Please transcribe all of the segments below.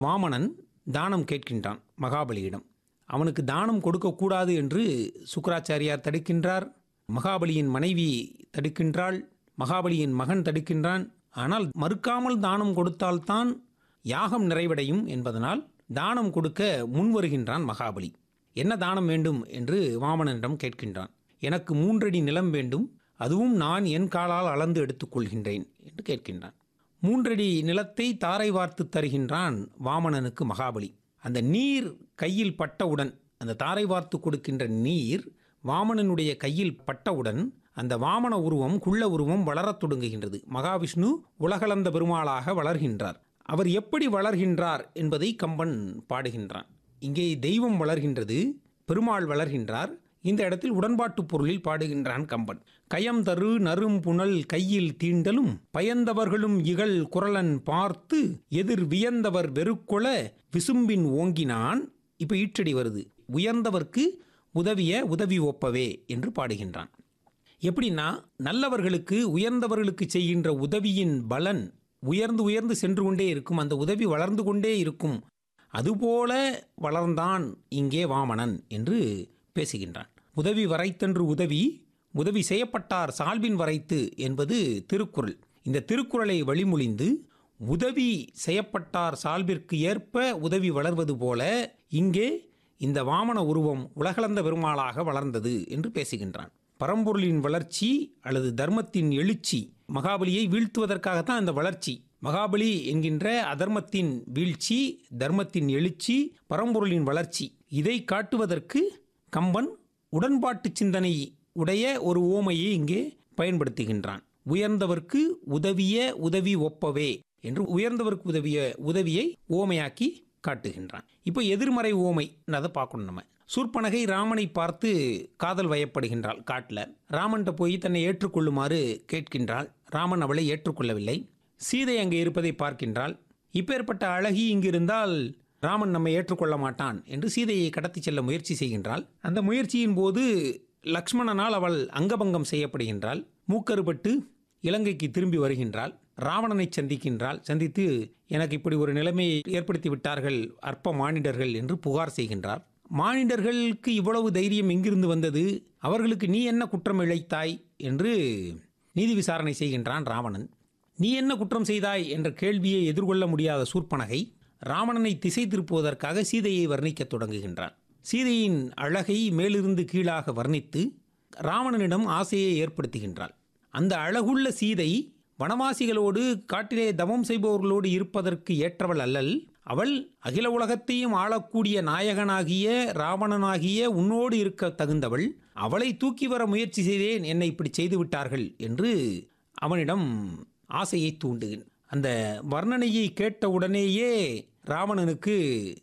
வாமனன் தானம் கேட்கின்றான் மகாபலியிடம் அவனுக்கு தானம் கொடுக்கக்கூடாது என்று சுக்கராச்சாரியார் தடுக்கின்றார் மகாபலியின் மனைவி தடுக்கின்றாள் மகாபலியின் மகன் தடுக்கின்றான் ஆனால் மறுக்காமல் தானம் கொடுத்தால்தான் யாகம் நிறைவடையும் என்பதனால் தானம் கொடுக்க முன்வருகின்றான் மகாபலி என்ன தானம் வேண்டும் என்று வாமனனிடம் கேட்கின்றான் எனக்கு மூன்றடி நிலம் வேண்டும் அதுவும் நான் என் காலால் அளந்து எடுத்துக்கொள்கின்றேன் என்று கேட்கின்றான் மூன்றடி நிலத்தை தாரை வார்த்து தருகின்றான் வாமனனுக்கு மகாபலி அந்த நீர் கையில் பட்டவுடன் அந்த தாரை வார்த்து கொடுக்கின்ற நீர் வாமனனுடைய கையில் பட்டவுடன் அந்த வாமன உருவம் குள்ள உருவம் வளரத் தொடங்குகின்றது மகாவிஷ்ணு உலகளந்த பெருமாளாக வளர்கின்றார் அவர் எப்படி வளர்கின்றார் என்பதை கம்பன் பாடுகின்றான் இங்கே தெய்வம் வளர்கின்றது பெருமாள் வளர்கின்றார் இந்த இடத்தில் உடன்பாட்டு பொருளில் பாடுகின்றான் கம்பன் கயம் தரு நரும் புனல் கையில் தீண்டலும் பயந்தவர்களும் இகழ் குரலன் பார்த்து எதிர் வியந்தவர் வெறுக்கொள விசும்பின் ஓங்கினான் இப்போ ஈற்றடி வருது உயர்ந்தவர்க்கு உதவிய உதவி ஒப்பவே என்று பாடுகின்றான் எப்படின்னா நல்லவர்களுக்கு உயர்ந்தவர்களுக்கு செய்கின்ற உதவியின் பலன் உயர்ந்து உயர்ந்து சென்று கொண்டே இருக்கும் அந்த உதவி வளர்ந்து கொண்டே இருக்கும் அதுபோல வளர்ந்தான் இங்கே வாமனன் என்று பேசுகின்றான் உதவி வரைத்தன்று உதவி உதவி செய்யப்பட்டார் சால்பின் வரைத்து என்பது திருக்குறள் இந்த திருக்குறளை வழிமொழிந்து உதவி செய்யப்பட்டார் சால்பிற்கு ஏற்ப உதவி வளர்வது போல இங்கே இந்த வாமன உருவம் உலகளந்த பெருமாளாக வளர்ந்தது என்று பேசுகின்றான் பரம்பொருளின் வளர்ச்சி அல்லது தர்மத்தின் எழுச்சி மகாபலியை வீழ்த்துவதற்காகத்தான் அந்த வளர்ச்சி மகாபலி என்கின்ற அதர்மத்தின் வீழ்ச்சி தர்மத்தின் எழுச்சி பரம்பொருளின் வளர்ச்சி இதை காட்டுவதற்கு கம்பன் உடன்பாட்டு சிந்தனை உடைய ஒரு ஓமையை இங்கே பயன்படுத்துகின்றான் உயர்ந்தவர்க்கு உதவிய உதவி ஒப்பவே என்று உயர்ந்தவர்க்கு உதவிய உதவியை ஓமையாக்கி காட்டுகின்றான் இப்போ எதிர்மறை ஓமை அதை பார்க்கணும் நம்ம சூர்பனகை ராமனை பார்த்து காதல் வயப்படுகின்றாள் காட்டில் ராமன்கிட்ட போய் தன்னை ஏற்றுக்கொள்ளுமாறு கேட்கின்றாள் ராமன் அவளை ஏற்றுக்கொள்ளவில்லை சீதை அங்கே இருப்பதை பார்க்கின்றாள் இப்பேற்பட்ட அழகி இங்கு இருந்தால் ராமன் நம்மை ஏற்றுக்கொள்ள மாட்டான் என்று சீதையை கடத்திச் செல்ல முயற்சி செய்கின்றாள் அந்த முயற்சியின் போது லக்ஷ்மணனால் அவள் அங்கபங்கம் செய்யப்படுகின்றாள் மூக்கறுபட்டு இலங்கைக்கு திரும்பி வருகின்றாள் ராவணனை சந்திக்கின்றாள் சந்தித்து எனக்கு இப்படி ஒரு நிலைமையை ஏற்படுத்தி விட்டார்கள் அற்ப மானிடர்கள் என்று புகார் செய்கின்றார் மானிடர்களுக்கு இவ்வளவு தைரியம் எங்கிருந்து வந்தது அவர்களுக்கு நீ என்ன குற்றம் இழைத்தாய் என்று நீதி விசாரணை செய்கின்றான் ராவணன் நீ என்ன குற்றம் செய்தாய் என்ற கேள்வியை எதிர்கொள்ள முடியாத சூர்பனகை ராவணனை திசை திருப்புவதற்காக சீதையை வர்ணிக்கத் தொடங்குகின்றான் சீதையின் அழகை மேலிருந்து கீழாக வர்ணித்து ராவணனிடம் ஆசையை ஏற்படுத்துகின்றாள் அந்த அழகுள்ள சீதை வனவாசிகளோடு காட்டிலே தவம் செய்பவர்களோடு இருப்பதற்கு ஏற்றவள் அல்லல் அவள் அகில உலகத்தையும் ஆளக்கூடிய நாயகனாகிய ராவணனாகிய உன்னோடு இருக்க தகுந்தவள் அவளை தூக்கி வர முயற்சி செய்தேன் என்னை இப்படி செய்து விட்டார்கள் என்று அவனிடம் ஆசையை தூண்டுகின் அந்த வர்ணனையை கேட்டவுடனேயே ராவணனுக்கு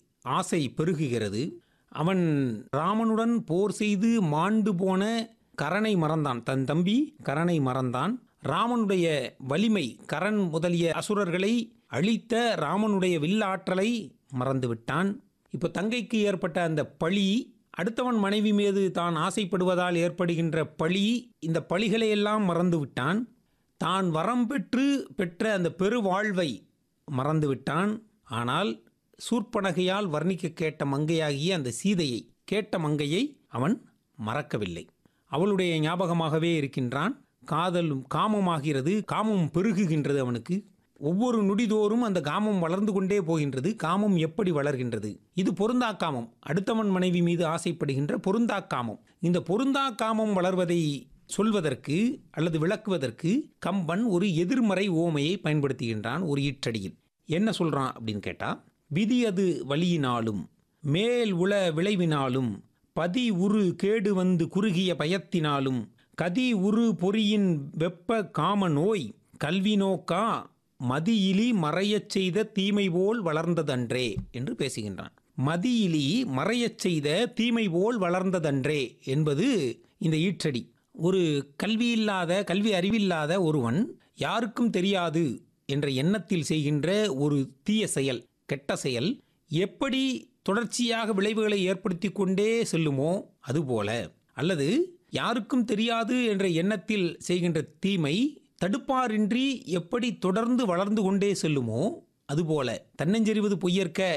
ஆசை பெருகுகிறது அவன் ராமனுடன் போர் செய்து மாண்டு போன கரனை மறந்தான் தன் தம்பி கரனை மறந்தான் ராமனுடைய வலிமை கரண் முதலிய அசுரர்களை அழித்த ராமனுடைய வில்லாற்றலை மறந்துவிட்டான் இப்போ தங்கைக்கு ஏற்பட்ட அந்த பழி அடுத்தவன் மனைவி மீது தான் ஆசைப்படுவதால் ஏற்படுகின்ற பழி இந்த பழிகளை எல்லாம் மறந்து விட்டான் தான் வரம் பெற்று பெற்ற அந்த பெருவாழ்வை மறந்துவிட்டான் ஆனால் சூர்பனகையால் வர்ணிக்க கேட்ட மங்கையாகிய அந்த சீதையை கேட்ட மங்கையை அவன் மறக்கவில்லை அவளுடைய ஞாபகமாகவே இருக்கின்றான் காதலும் காமமாகிறது காமம் பெருகுகின்றது அவனுக்கு ஒவ்வொரு நொடிதோறும் அந்த காமம் வளர்ந்து கொண்டே போகின்றது காமம் எப்படி வளர்கின்றது இது பொருந்தா காமம் அடுத்தவன் மனைவி மீது ஆசைப்படுகின்ற பொருந்தா காமம் இந்த பொருந்தா காமம் வளர்வதை சொல்வதற்கு அல்லது விளக்குவதற்கு கம்பன் ஒரு எதிர்மறை ஓமையை பயன்படுத்துகின்றான் ஒரு ஈற்றடியில் என்ன சொல்றான் அப்படின்னு கேட்டா விதி அது வழியினாலும் மேல் உள விளைவினாலும் பதி உரு கேடு வந்து குறுகிய பயத்தினாலும் கதி உரு பொறியின் வெப்ப காம நோய் கல்வி நோக்கா மதியிலி மறையச் செய்த தீமை போல் வளர்ந்ததன்றே என்று பேசுகின்றான் மதியிலி மறையச் செய்த தீமை போல் வளர்ந்ததன்றே என்பது இந்த ஈற்றடி ஒரு கல்வி இல்லாத கல்வி அறிவில்லாத ஒருவன் யாருக்கும் தெரியாது என்ற எண்ணத்தில் செய்கின்ற ஒரு தீய செயல் கெட்ட செயல் எப்படி தொடர்ச்சியாக விளைவுகளை ஏற்படுத்தி கொண்டே செல்லுமோ அதுபோல அல்லது யாருக்கும் தெரியாது என்ற எண்ணத்தில் செய்கின்ற தீமை தடுப்பாரின்றி எப்படி தொடர்ந்து வளர்ந்து கொண்டே செல்லுமோ அதுபோல தன்னஞ்செறிவது பொய்யற்க